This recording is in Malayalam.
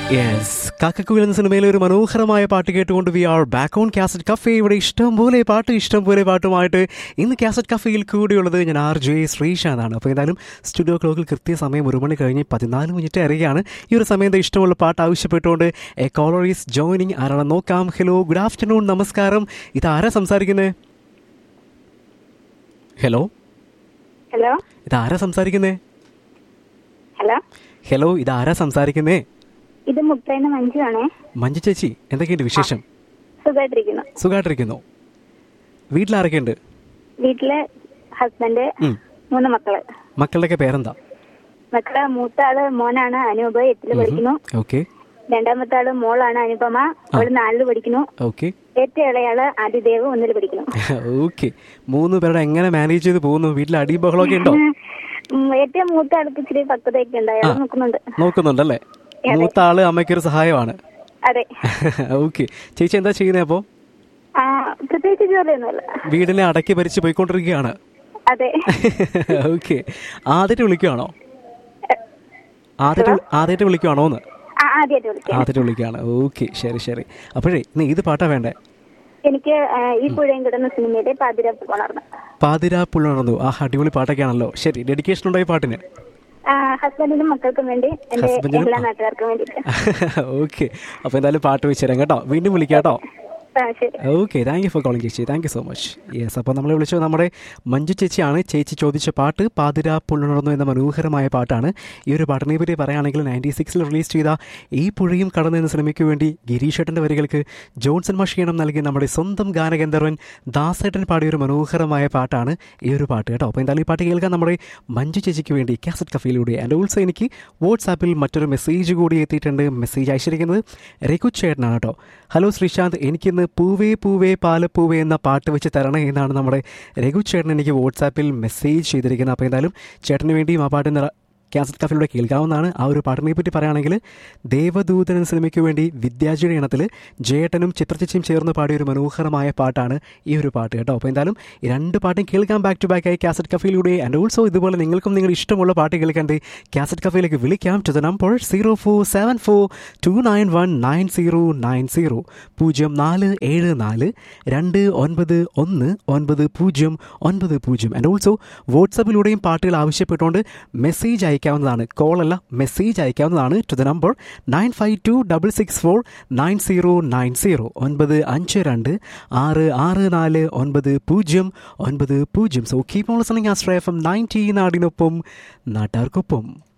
യെസ് കാക്കക്കുയിൽ എന്ന സിനിമയിലെ ഒരു മനോഹരമായ പാട്ട് കേട്ടുകൊണ്ട് we are back on cassette cafe ഇവിടെ ഇഷ്ടം പോലെ പാട്ട് ഇഷ്ടം പോലെ പാട്ടുമായിട്ട് ഇന്ന് കാസറ്റ് കഫേയിൽ കൂടിയുള്ളത് ഞാൻ ആർ ജെ ശ്രീശാന്താണ് അപ്പോൾ എന്തായാലും സ്റ്റുഡിയോ ക്ലോക്കിൽ കൃത്യസമയം ഒരു മണി കഴിഞ്ഞ് പതിനാല് മിനിറ്റ് അറിയുകയാണ് ഈ ഒരു സമയത്ത് ഇഷ്ടമുള്ള പാട്ട് ആവശ്യപ്പെട്ടുകൊണ്ട് എ കോളർ ഈസ് ജോയിനിങ് ആരാണ് നോക്കാം ഹലോ ഗുഡ് ആഫ്റ്റർനൂൺ നമസ്കാരം ഇത് ആരാ സംസാരിക്കുന്നത് ഹലോ ഹലോ ഇത് ആരാ സംസാരിക്കുന്നേ ഹലോ ഹലോ ഇത് ആരാ സംസാരിക്കുന്നേ ഇത് മുപ്പേന്ന് മഞ്ജു ആണേ മഞ്ജു ചേച്ചി എന്തൊക്കെയുണ്ട് വിശേഷം സുഖമായിട്ടിരിക്കുന്നു സുഖമായിട്ടിരിക്കുന്നു വീട്ടിലാരൊക്കെയുണ്ട് വീട്ടില് ഹസ്ബൻഡ് ഉം. മൂന്ന് മക്കള് മക്കളുടെയൊക്കെ പേരെന്താ മക്കള് മൂത്ത ആള് മോനാണ് അനൂപ് എട്ടില് പഠിക്കുന്നു ഓക്കെ രണ്ടാമത്തെ ആള് മോളാണ് അനുപമ അവള് നാലില് പഠിക്കുന്നു ഓക്കെ ഏറ്റവും ഇളയാള് ആദിദേവ് ഒന്നില് പഠിക്കുന്നു ഓക്കെ മൂന്ന് പേരുടെ എങ്ങനെ മാനേജ് ചെയ്ത് പോകുന്നു വീട്ടിൽ അടി ബഹളമൊക്കെ ഉണ്ടോ ഉം, ഏറ്റവും മൂത്ത ആൾക്ക് ഇച്ചിരി പക്വതയൊക്കെ ഉണ്ട് അയാൾ നോക്കുന്നുണ്ട് നോക്കുന്നുണ്ടല്ലേ മൂത്ത ആള് അമ്മയ്ക്കൊരു സഹായമാണ് അതെ ഓക്കെ ചേച്ചി എന്താ ചെയ്യുന്നത് അപ്പോൾ ആ പ്രത്യേകിച്ച് ജോലിയൊന്നുമില്ല വീടിനെ അടക്കി ഭരിച്ച് പോയിക്കൊണ്ടിരിക്കുകയാണ് അതെ ഓക്കെ ആദ്യമായിട്ട് വിളിക്കുവാണോ ആദ്യമായിട്ട് ആദ്യമായിട്ട് വിളിക്കുവാണോ എന്ന് ആ ആദ്യമായിട്ട് വിളിക്കാം ആദ്യമായിട്ട് വിളിക്കുകയാണ് ഓക്കെ ശരി ശരി അപ്പോഴേ ഇന്ന് ഏത് പാട്ടാ വേണ്ടേ എനിക്ക് ആ, ഈ പുഴയും കിടന്ന സിനിമയിലെ പാതിരാപ്പ് കൊണർന്ന് പാതിരാ പുള്ളുണർന്നു ആ അടിപൊളി പാട്ടൊക്കെയാണല്ലോ ശരി ഡെഡിക്കേഷൻ ഉണ്ടോ ഈ പാട്ടിന് ഹസ്ബൻഡിനും മക്കൾക്കും വേണ്ടി എന്റെ ഹസ്ബൻഡിനും- എല്ലാ നാട്ടുകാർക്കും വേണ്ടിയിട്ട് ഓക്കെ അപ്പോൾ എന്തായാലും പാട്ട് വെച്ച് തരാം കേട്ടോ വീണ്ടും വിളിക്കാം കേട്ടോ ആ ശരി okay thank you for calling ചേച്ചി thank you so much yes അപ്പോൾ നമ്മളെ വിളിച്ചത് നമ്മുടെ മഞ്ജു ചേച്ചിയാണ് ചേച്ചി ചോദിച്ച പാട്ട് പാതിര പുള്ളുണർന്നു എന്ന മനോഹരമായ പാട്ടാണ് ഈ ഒരു പാട്ടിനെ പറ്റി പറയുകയാണെങ്കിൽ നയൻറ്റി സിക്സിൽ റിലീസ് ചെയ്ത ഈ പുഴയും കടന്നു എന്ന സിനിമയ്ക്ക് വേണ്ടി ഗിരീഷേട്ടൻ്റെ വരികൾക്ക് ജോൺസൺ മഷീണം നൽകിയ നമ്മുടെ സ്വന്തം ഗാനഗന്ധർവൻ ദാസേട്ടൻ പാടിയ ഒരു മനോഹരമായ പാട്ടാണ് ഈ ഒരു പാട്ട് കേട്ടോ അപ്പോൾ എന്തായാലും ഈ പാട്ട് കേൾക്കാൻ നമ്മുടെ മഞ്ജു ചേച്ചിക്ക് വേണ്ടി കാസറ്റ് കഫയിലൂടെ ആൻഡ് ഓൾസോ എനിക്ക് വാട്സാപ്പിൽ മറ്റൊരു മെസ്സേജ് കൂടി എത്തിയിട്ടുണ്ട് മെസ്സേജ് അയച്ചിരിക്കുന്നത് രഘു ചേട്ടനാണ് കേട്ടോ ഹലോ ശ്രീശാന്ത് എനിക്കിന്ന് പൂവേ പൂവേ പാലപ്പൂവേ എന്ന പാട്ട് വെച്ച് തരണേ എന്നാണ് നമ്മുടെ രഘു ചേട്ടൻ എനിക്ക് വാട്സാപ്പിൽ മെസ്സേജ് ചെയ്തിരിക്കുന്നത് അപ്പോൾ എന്തായാലും ചേട്ടന് വേണ്ടിയും ആ പാട്ട് നിറ കാസറ്റ് കഫിലൂടെ കേൾക്കാവുന്നതാണ് ആ ഒരു പാട്ടിനെ പറ്റി പറയുകയാണെങ്കിൽ ദേവദൂതൻ എന്ന സിനിമയ്ക്ക് വേണ്ടി വിദ്യാജിയുടെ ഇണത്തിൽ ജയേട്ടനും ചിത്രചേച്ചിയും ചേർന്ന് പാടിയ ഒരു മനോഹരമായ പാട്ടാണ് ഈ ഒരു പാട്ട് കേട്ടോ അപ്പോൾ എന്തായാലും ഈ രണ്ട് പാട്ടും കേൾക്കാൻ ബാക്ക് ടു ബാക്ക് ആയി കാസറ്റ് കഫയിലൂടെ ആൻഡ് ഓൾസോ ഇതുപോലെ നിങ്ങൾക്കും നിങ്ങളുടെ ഇഷ്ടമുള്ള പാട്ട് കേൾക്കാണ്ട് കാസറ്റ് കഫയിലേക്ക് വിളിക്കാം to the number zero four seven four two nine one nine zero nine zero പൂജ്യം നാല് ഏഴ് നാല് രണ്ട് ഒൻപത് ഒന്ന് ഒൻപത് പൂജ്യം ഒൻപത് പൂജ്യം ആൻഡ് ഓൾസോ വാട്സപ്പിലൂടെയും പാട്ടുകൾ ആവശ്യപ്പെട്ടുകൊണ്ട് മെസ്സേജ് അയക്കാവുന്നതാണ് കോൾ അല്ല മെസ്സേജ് അയക്കാവുന്നതാണ് to the number nine five two double six four nine zero nine zero ഒൻപത് അഞ്ച് രണ്ട് ആറ് ആറ് നാല് ഒൻപത് പൂജ്യം ഒൻപത് പൂജ്യം so keep on listening Astra F M ninety നാടിനൊപ്പം നാട്ടാർക്കൊപ്പം